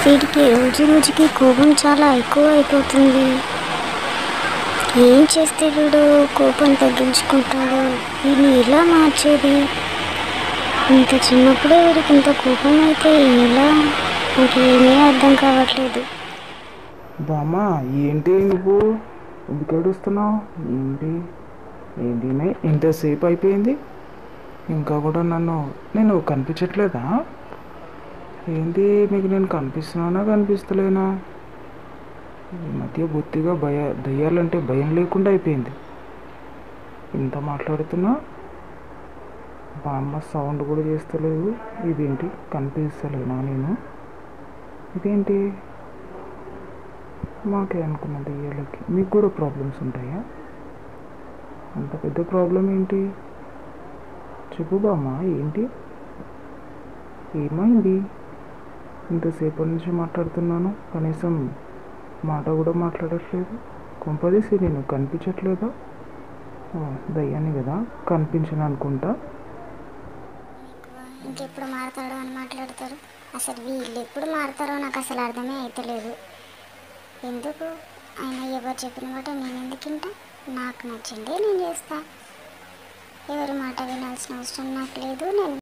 వీడికి రోజు రోజుకి కోపం చాలా ఎక్కువ అయిపోతుంది ఏం చేస్తే వీడు కోపం తగ్గించుకుంటాడు వీడిని ఎలా మార్చేది ఇంత చిన్నప్పుడే వీడికి ఇంత కోపం అయితే ఎలా నాకు ఏమీ అర్థం కావట్లేదు బామ్మ ఏంటి నువ్వు ఎందుకు ఏడుస్తున్నావు ఏంటి ఏంటి నే- ఇంతసేపు అయిపోయింది ఇంకా కూడా నన్ను నేను కనిపించట్లేదా ఏంటి మీకు నేను కనిపిస్తున్నానా కనిపిస్తలేనా ఈ మధ్య బొత్తిగా భయ దయ్యాలంటే భయం లేకుండా అయిపోయింది ఇంత మాట్లాడుతున్నా బామ్మ సౌండ్ కూడా చేస్తలేదు ఇదేంటి కనిపిస్తలేనా నేను ఇదేంటి మాకే అనుకున్న దెయ్యాలకి మీకు కూడా ప్రాబ్లమ్స్ ఉంటాయా అంత పెద్ద ప్రాబ్లం ఏంటి చెప్పు బామ్మ ఏంటి ఏమైంది ఇంతసేపటి నుంచి మాట్లాడుతున్నాను కనీసం మాట కూడా మాట్లాడట్లేదు కొంపదీసి నేను కనిపించట్లేదా ఓ, దయ్యాన్ని కదా కనిపించను అనుకుంటా ఇంకెప్పుడు మారుతాడో అని మాట్లాడతారు అసలు వీళ్ళు ఎప్పుడు మారుతారో నాకు అసలు అర్థమే అవుతలేదు ఎందుకు ఆయన ఎవరు చెప్పిన మాట నేను ఎందుకు వింటా నాకు నచ్చిందే నేను చేస్తా ఎవరి మాట వినాల్సిన అవసరం నాకు లేదు నేను